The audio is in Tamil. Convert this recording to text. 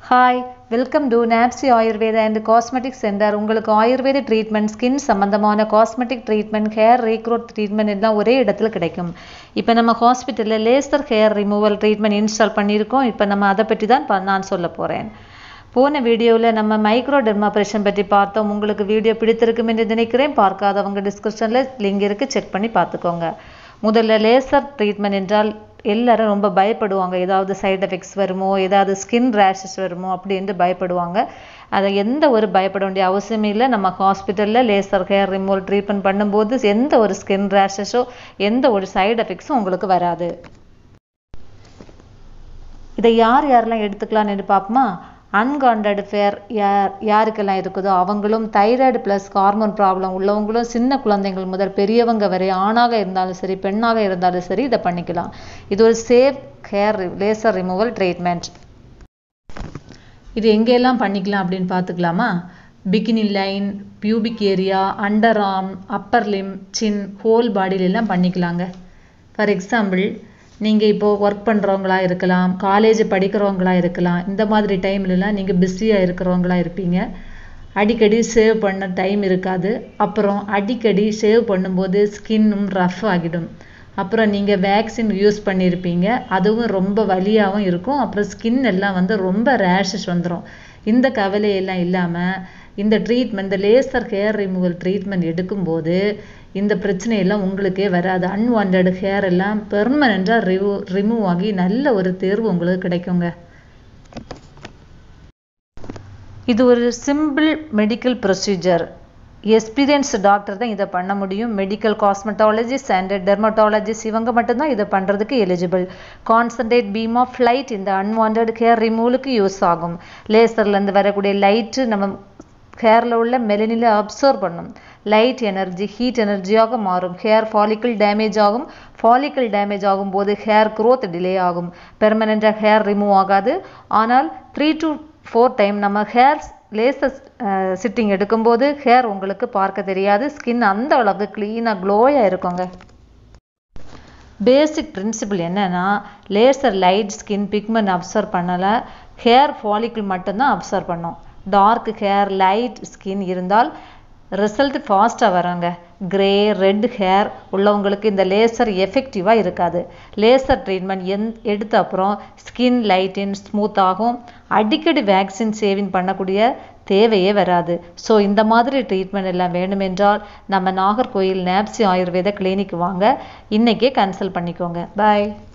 ஹாய் வெல்கம் டு நாப்சி ஆயுர்வேதா அண்ட் காஸ்மெட்டிக் சென்டர் உங்களுக்கு ஆயுர்வேத ட்ரீட்மெண்ட் ஸ்கின் சம்பந்தமான cosmetic treatment hair regrowth treatment எல்லாம் ஒரே இடத்துல கிடைக்கும் இப்போ நம்ம ஹாஸ்பிட்டலில் laser hair removal treatment install பண்ணியிருக்கோம் இப்போ நம்ம அதை பற்றி தான் ப- நான் சொல்ல போகிறேன் போன வீடியோவில் நம்ம மைக்ரோ டெர்மாப்ரேஷன் பற்றி பார்த்தோம் உங்களுக்கு வீடியோ பிடித்திருக்கும் என்று நினைக்கிறேன் பார்க்காதவங்க டிஸ்கிரிப்ஷனில் லிங்க் இருக்குது செக் பண்ணி பார்த்துக்கோங்க முதல்ல லேசர் ட்ரீட்மெண்ட் என்றால் எல்லாரும் ரொம்ப பயப்படுவாங்க ஏதாவது சைடு எஃபெக்ட்ஸ் வருமோ ஏதாவது ஸ்கின் ரேஷஸ் வருமோ அப்படின்ட்டு பயப்படுவாங்க அதை எந்த ஒரு பயப்பட வேண்டிய அவசியமே இல்லை நம்ம ஹாஸ்பிட்டலில் லேசர் ஹேர் ரிமூவல் ட்ரீட்மெண்ட் பண்ணும்போது எந்த ஒரு ஸ்கின் ரேஷஸோ எந்த ஒரு சைடு எஃபெக்ட்ஸும் உங்களுக்கு வராது இதை யார் யாரெல்லாம் எடுத்துக்கலாம்னு பார்ப்போமா அன்காண்டட் ஃபேர் யார் யாருக்கெல்லாம் இருக்குதோ அவங்களும் தைராய்டு ப்ளஸ் ஹார்மோன் ப்ராப்ளம் உள்ளவங்களும் சின்ன குழந்தைகள் முதல் பெரியவங்க வரை ஆணாக இருந்தாலும் சரி பெண்ணாக இருந்தாலும் சரி இதை பண்ணிக்கலாம் இது ஒரு safe hair laser removal treatment இது எங்கெல்லாம் பண்ணிக்கலாம் அப்படின்னு பார்த்துக்கலாமா bikini line pubic area under arm upper limb chin whole பாடியிலெல்லாம் பண்ணிக்கலாங்க ஃபார் எக்ஸாம்பிள் நீங்கள் இப்போது ஒர்க் பண்ணுறவங்களா இருக்கலாம் காலேஜ் படிக்கிறவங்களா இருக்கலாம் இந்த மாதிரி டைம்லலாம் நீங்கள் பிஸியாக இருக்கிறவங்களா இருப்பீங்க அடிக்கடி சேவ் பண்ண டைம் இருக்காது அப்புறம் அடிக்கடி சேவ் பண்ணும்போது ஸ்கின்னும் ரஃப் ஆகிடும் அப்புறம் நீங்கள் வேக்சின் யூஸ் பண்ணியிருப்பீங்க அதுவும் ரொம்ப வலியாகவும் இருக்கும் அப்புறம் ஸ்கின் எல்லாம் வந்து ரொம்ப ரேஷஸ் வந்துடும் இந்த கவலையெல்லாம் இல்லாமல் இந்த ட்ரீட்மெண்ட் இந்த லேசர் ஹேர் ரிமூவல் ட்ரீட்மெண்ட் எடுக்கும்போது இந்த பிரச்சனையெல்லாம் உங்களுக்கே வராது அன்வான்ட் ஹேர் எல்லாம் பெர்மனண்ட்டாக ரிமூ ரிமூவ் ஆகி நல்ல ஒரு தேர்வு உங்களுக்கு கிடைக்குங்க இது ஒரு simple medical procedure experienced doctor தான் இதை பண்ண முடியும் மெடிக்கல் காஸ்மெட்டாலஜிஸ்ட் அண்ட் டெர்மட்டாலஜிஸ்ட் இவங்க மட்டும்தான் இதை பண்ணுறதுக்கு eligible concentrate beam of light இந்த அன்வான்ட் ஹேர் ரிமூவலுக்கு யூஸ் ஆகும் லேசர்லேருந்து வரக்கூடிய லைட்டு நம்ம ஹேரில் உள்ள மெலனில அப்சர்வ் பண்ணும் லைட் எனர்ஜி ஹீட் எனர்ஜியாக மாறும் ஹேர் ஃபாலிக்கிள் டேமேஜ் ஆகும் ஃபாலிக்கிள் டேமேஜ் ஆகும்போது ஹேர் growth டிலே ஆகும் பெர்மனெண்ட்டாக ஹேர் ரிமூவ் ஆகாது ஆனால் த்ரீ டு ஃபோர் டைம் நம்ம ஹேர் லேசர் சிட்டிங் எடுக்கும்போது ஹேர் உங்களுக்கு பார்க்க தெரியாது ஸ்கின் அந்த அளவுக்கு க்ளீனாக க்ளோயாக இருக்குங்க பேசிக் பிரின்சிபிள் என்னன்னா laser light skin pigment absorb பண்ணல ஹேர் ஃபாலிக்கிள் மட்டும்தான் அப்சர்வ் பண்ணும் டார்க் ஹேர் லைட் ஸ்கின் இருந்தால் ரிசல்ட் ஃபாஸ்ட்டாக வராங்க கிரே ரெட் ஹேர் உள்ளவங்களுக்கு இந்த லேசர் எஃபெக்டிவாக இருக்காது லேசர் ட்ரீட்மெண்ட் எந் எடுத்த அப்புறம் ஸ்கின் லைட்டின் ஸ்மூத் ஆகும் அடிக்கடி வேக்சின் சேவிங் பண்ணக்கூடிய தேவையே வராது ஸோ இந்த மாதிரி ட்ரீட்மெண்ட் எல்லாம் வேணுமென்றால் நம்ம நாகர்கோயில் நேப்சி ஆயுர்வேத கிளினிக் வாங்க இன்னைக்கே கன்சல்ட் பண்ணிக்கோங்க பாய்